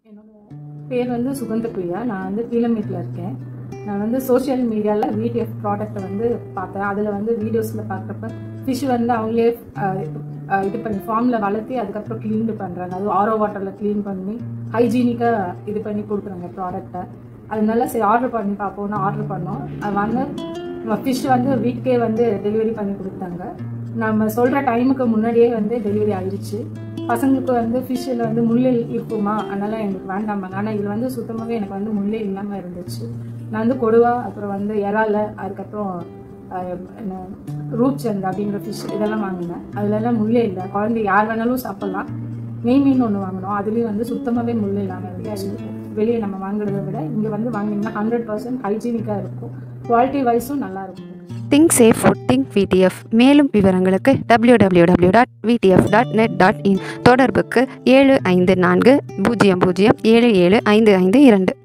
என்னோட பேர் வந்து சுகந்த பிரியா நான் வந்து கீழமேட்டில் இருக்கேன் நான் வந்து சோஷியல் மீடியாவில் விடிஎஃப் ப்ராடக்ட்டை வந்து பார்த்தேன் அதில் வந்து வீடியோஸில் பார்க்குறப்ப ஃபிஷ் வந்து அவங்களே அஹ், அஹ், இது பண்ணி ஃபார்மில் வளர்த்தி அதுக்கப்புறம் க்ளீன் பண்ணுறாங்க அது ஆரோ வாட்டரில் க்ளீன் பண்ணி ஹைஜீனிக்காக இது பண்ணி கொடுக்குறாங்க ப்ராடக்ட்டை அதனால சரி ஆர்டர் பண்ணி பார்ப்போம்னு ஆர்டர் பண்ணோம் அது வந்து ஃபிஷ் வந்து வீட்டுக்கே வந்து டெலிவரி பண்ணி கொடுத்தாங்க நம்ம சொல்கிற டைமுக்கு முன்னாடியே வந்து டெலிவரி ஆயிடுச்சு பசங்களுக்கு வந்து ஃபிஷ்ஷில் வந்து முள்ளே இருக்குமா அதனால எனக்கு வேண்டாமாங்க ஆனால் இது வந்து சுத்தமாகவே எனக்கு வந்து முள்ளே இல்லாமல் இருந்துச்சு நான் வந்து கொடுவா அப்புறம் வந்து இறால அதுக்கப்புறம் ரூட் சந்த் அப்படிங்கிற ஃபிஷ் இதெல்லாம் வாங்கினேன் அதுலலாம் முள்ளே இல்லை குழந்தை யார் வேணாலும் சாப்பிட்லாம் நெய் மீன் ஒன்று வாங்கினோம் அதுலேயும் வந்து சுத்தமாகவே முள் இல்லாமல் இருந்துச்சு வெளியே நம்ம வாங்குறதை விட இங்கே வந்து வாங்கினீங்கன்னா ஹண்ட்ரட் பர்சன்ட் ஹைஜீனிக்காக இருக்கும் குவாலிட்டி வைஸும் நல்லா இருக்கும் think safe food think VDF மேலும் விவரங்களுக்கு W W W dot VDF dot net dot in தொடர்புக்கு ஏழு ஐந்து நான்கு பூஜ்ஜியம் பூஜ்ஜியம் ஏழு ஏழு ஐந்து ஐந்து இரண்டு